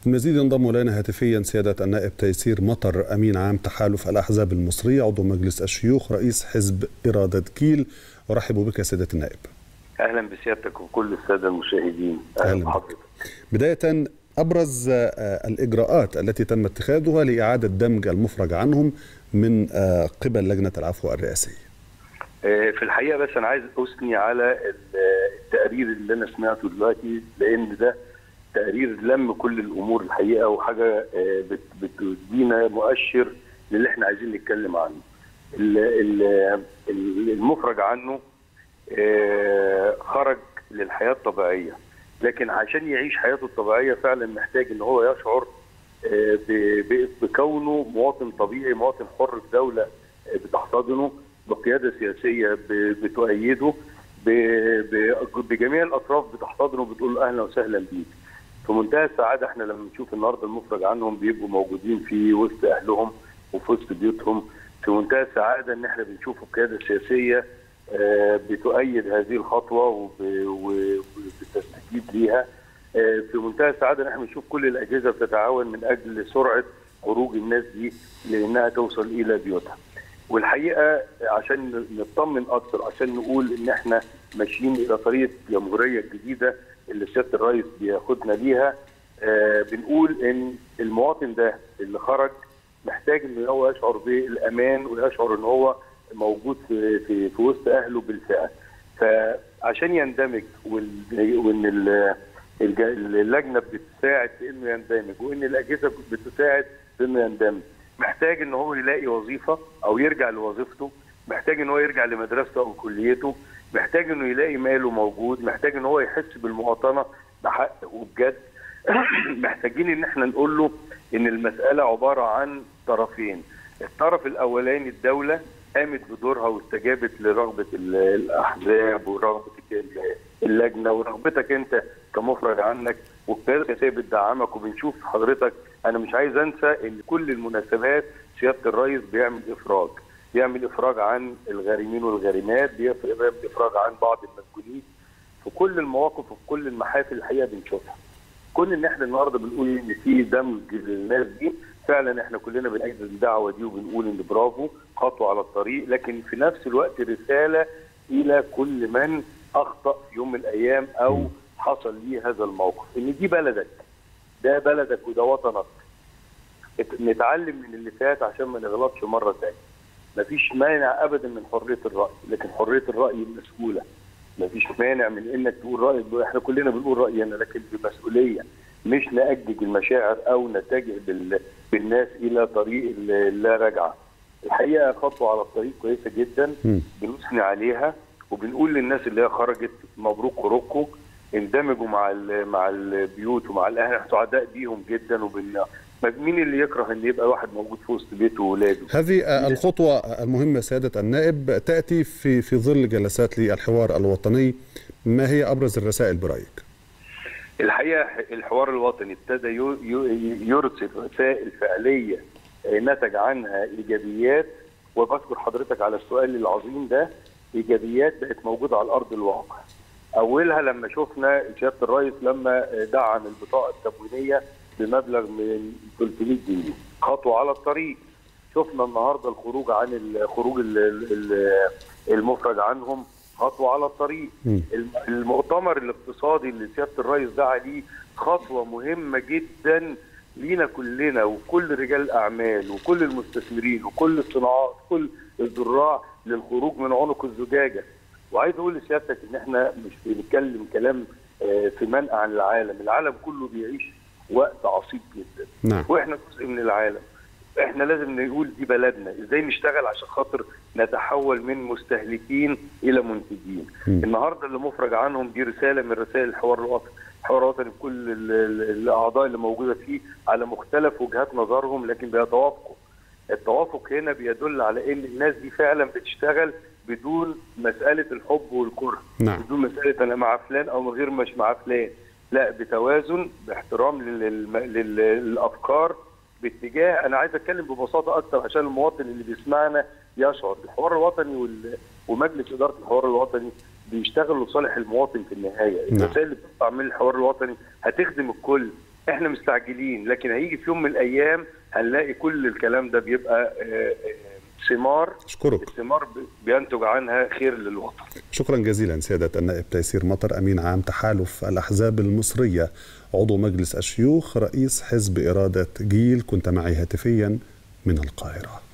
المزيد ينضم الينا هاتفيا سياده النائب تيسير مطر امين عام تحالف الاحزاب المصريه عضو مجلس الشيوخ رئيس حزب اراده كيل ارحب بك سياده النائب. اهلا بسيادتك وكل الساده المشاهدين اهلا بحضرتك. بدايه ابرز الاجراءات التي تم اتخاذها لاعاده دمج المفرج عنهم من قبل لجنه العفو الرئاسيه. في الحقيقه بس انا عايز اثني على التقرير اللي انا سمعته دلوقتي لان ده تقرير لم كل الامور الحقيقه وحاجه بتدينا مؤشر للي احنا عايزين نتكلم عنه. المفرج عنه خرج للحياه الطبيعيه لكن عشان يعيش حياته الطبيعيه فعلا محتاج ان هو يشعر بكونه مواطن طبيعي مواطن حر في دوله بتحتضنه بقياده سياسيه بتؤيده بجميع الاطراف بتحتضنه بتقول له اهلا وسهلا بيك. في منتهى السعاده احنا لما نشوف النهارده المفرج عنهم بيبقوا موجودين في وسط اهلهم وفي وسط بيوتهم في منتهى السعاده ان احنا بنشوف القياده السياسيه بتؤيد هذه الخطوه وبتستجيب ليها في منتهى السعاده ان احنا بنشوف كل الاجهزه بتتعاون من اجل سرعه خروج الناس دي لانها توصل الى بيوتها. والحقيقه عشان نطمن اكثر عشان نقول ان احنا ماشيين الى طريق الجمهوريه الجديده اللي سياده الرئيس بياخدنا ليها آه بنقول ان المواطن ده اللي خرج محتاج ان هو يشعر بالامان ويشعر ان هو موجود في في, في وسط اهله بالفئه فعشان يندمج وان اللجنه بتساعد في انه يندمج وان الاجهزه بتساعد في انه يندمج محتاج ان هو يلاقي وظيفه او يرجع لوظيفته محتاج ان هو يرجع لمدرسته او كليته محتاج انه يلاقي ماله موجود محتاج ان هو يحس بالمواطنه بحق وبجد محتاجين ان احنا نقول له ان المساله عباره عن طرفين الطرف الاولاني الدوله قامت بدورها واستجابت لرغبه الاحزاب ورغبه اللجنه ورغبتك انت كمفرج عنك والقياده السياسيه بتدعمك وبنشوف حضرتك انا مش عايز انسى ان كل المناسبات سياده الرئيس بيعمل افراج بيعمل افراج عن الغارمين والغارمات بيعمل افراج عن بعض المسجونين في كل المواقف وفي كل المحافل الحقيقه بنشوفها كل ان احنا النهارده بنقول ان في دمج للناس دي فعلا احنا كلنا بنأيد الدعوه دي وبنقول ان برافو خطوه على الطريق لكن في نفس الوقت رساله الى كل من اخطا في يوم من الايام او حصل ليه هذا الموقف ان دي بلدك ده بلدك وده وطنك نتعلم من اللي فات عشان ما نغلطش مره ثانيه مفيش مانع ابدا من حريه الراي لكن حريه الراي مسؤوله مفيش مانع من انك تقول رايك احنا كلنا بنقول راينا لكن بمسؤوليه مش نأجج المشاعر او نتجه بال... بالناس الى طريق لا رجعه الحقيقه خطوه على الطريق كويسه جدا بنثني عليها وبنقول للناس اللي هي خرجت مبروك خروجكم اندمجوا مع مع البيوت ومع الاهل احنا سعداء بيهم جدا وبن مين اللي يكره ان يبقى واحد موجود في وسط بيته واولاده هذه الخطوه المهمه سياده النائب تاتي في في ظل جلسات للحوار الوطني ما هي ابرز الرسائل برايك الحقيقه الحوار الوطني ابتدى يرسل رسائل فعليه نتج عنها ايجابيات وبشكر حضرتك على السؤال العظيم ده ايجابيات بقت موجوده على ارض الواقع اولها لما شفنا سياده الرئيس لما دعم البطاقه التموينيه بمبلغ من 300 جنيه خطوه على الطريق شفنا النهارده الخروج عن خروج المفرج عنهم خطوه على الطريق المؤتمر الاقتصادي اللي سياده الرئيس دعا ليه خطوه مهمه جدا لينا كلنا وكل رجال الاعمال وكل المستثمرين وكل الصناعات وكل الزراع للخروج من عنق الزجاجه وعايز اقول لسيادتك ان احنا مش بنتكلم كلام في منأى عن العالم العالم كله بيعيش وقت عصيب جدا نعم. واحنا جزء من العالم احنا لازم نقول دي بلدنا ازاي نشتغل عشان خاطر نتحول من مستهلكين الى منتجين م. النهارده اللي مفرج عنهم دي رساله من رسائل الحوار الوطني الحوار الوطني بكل الاعضاء اللي موجوده فيه على مختلف وجهات نظرهم لكن بيتوافقوا التوافق هنا بيدل على ان الناس دي فعلا بتشتغل بدون مساله الحب والكره نعم. بدون مساله انا مع فلان او من غير مش مع فلان لا بتوازن باحترام للافكار باتجاه انا عايز اتكلم ببساطه اكتر عشان المواطن اللي بيسمعنا يشعر الحوار الوطني وال... ومجلس اداره الحوار الوطني بيشتغلوا لصالح المواطن في النهايه نعم. الرسائل اللي بتطلع من الحوار الوطني هتخدم الكل احنا مستعجلين لكن هيجي في يوم من الايام هنلاقي كل الكلام ده بيبقى ثمار اشكرك الثمار بينتج عنها خير للوطن شكرا جزيلا سيادة النائب تيسير مطر أمين عام تحالف الأحزاب المصرية عضو مجلس الشيوخ رئيس حزب إرادة جيل كنت معي هاتفيا من القاهرة